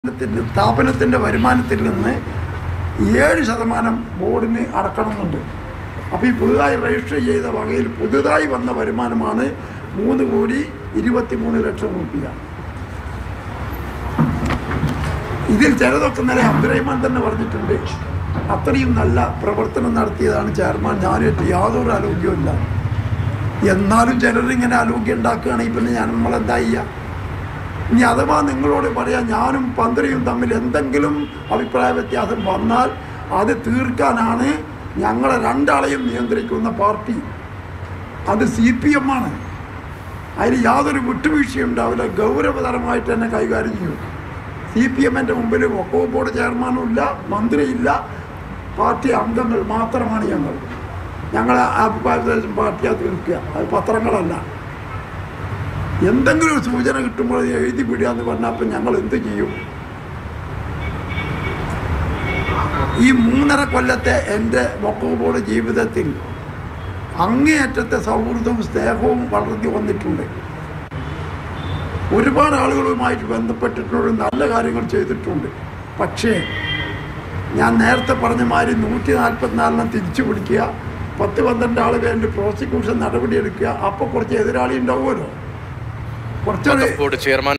സ്ഥാപനത്തിൻ്റെ സ്ഥാപനത്തിൻ്റെ വരുമാനത്തിൽ നിന്ന് ഏഴ് ശതമാനം ബോർഡിന് അടക്കണമെന്നുണ്ട് അപ്പോൾ ഈ പുതുതായി രജിസ്റ്റർ ചെയ്ത വകയിൽ പുതുതായി വന്ന വരുമാനമാണ് മൂന്ന് കോടി ഇരുപത്തി മൂന്ന് ലക്ഷം രൂപ ഇതിൽ ചിലതൊക്കെ ഇന്നലെ അബ്ദുറഹ്മാൻ തന്നെ പറഞ്ഞിട്ടുണ്ട് അത്രയും നല്ല പ്രവർത്തനം നടത്തിയതാണ് ചെയർമാൻ ഞാനേറ്റ് യാതൊരു ആരോഗ്യമില്ല എന്നാലും ചിലരിങ്ങനെ ആരോഗ്യം ഉണ്ടാക്കുകയാണെങ്കിൽ പിന്നെ ഞാൻ നമ്മളെന്താ ചെയ്യുക ഇനി അഥവാ നിങ്ങളോട് പറയാം ഞാനും പന്ത്രയും തമ്മിൽ എന്തെങ്കിലും അഭിപ്രായ വ്യത്യാസം വന്നാൽ അത് തീർക്കാനാണ് ഞങ്ങളെ രണ്ടാളെയും നിയന്ത്രിക്കുന്ന പാർട്ടി അത് സി പി എം ആണ് അതിൽ യാതൊരു വിട്ടുവീഴ്ചയും ഉണ്ടാവില്ല ഗൗരവതരമായിട്ട് തന്നെ കൈകാര്യം ചെയ്യും സി പി എമ്മിൻ്റെ മുമ്പിൽ വക്കോ ബോർഡ് ചെയർമാനും ഇല്ല മന്ത്രിയില്ല പാർട്ടി അംഗങ്ങൾ മാത്രമാണ് ഞങ്ങൾ ഞങ്ങളെ അഭിപ്രായദേശം പാർട്ടിയാ തീർക്കുക അത് പത്രങ്ങളല്ല എന്തെങ്കിലും ഒരു സൂചന കിട്ടുമ്പോൾ അത് എഴുതി വിടുക എന്ന് പറഞ്ഞാൽ അപ്പം ഞങ്ങൾ എന്ത് ചെയ്യും ഈ മൂന്നര കൊല്ലത്തെ എൻ്റെ വക്കോബോർഡ് ജീവിതത്തിൽ അങ്ങേയറ്റത്തെ സൗഹൃദവും സ്നേഹവും വളർന്നു വന്നിട്ടുണ്ട് ഒരുപാട് ആളുകളുമായിട്ട് ബന്ധപ്പെട്ടിട്ടുണ്ട് നല്ല കാര്യങ്ങൾ ചെയ്തിട്ടുണ്ട് പക്ഷേ ഞാൻ നേരത്തെ പറഞ്ഞ മാതിരി നൂറ്റി നാൽപ്പത്തിനാലിനെ തിരിച്ചു പിടിക്കുക പത്ത് പന്ത്രണ്ട് ആൾ വേണ്ടി പ്രോസിക്യൂഷൻ നടപടിയെടുക്കുക അപ്പോൾ കുറച്ച് എതിരാളി ഉണ്ടാവുമല്ലോ കുറച്ചൊരു ബോർഡ് ചെയർമാൻ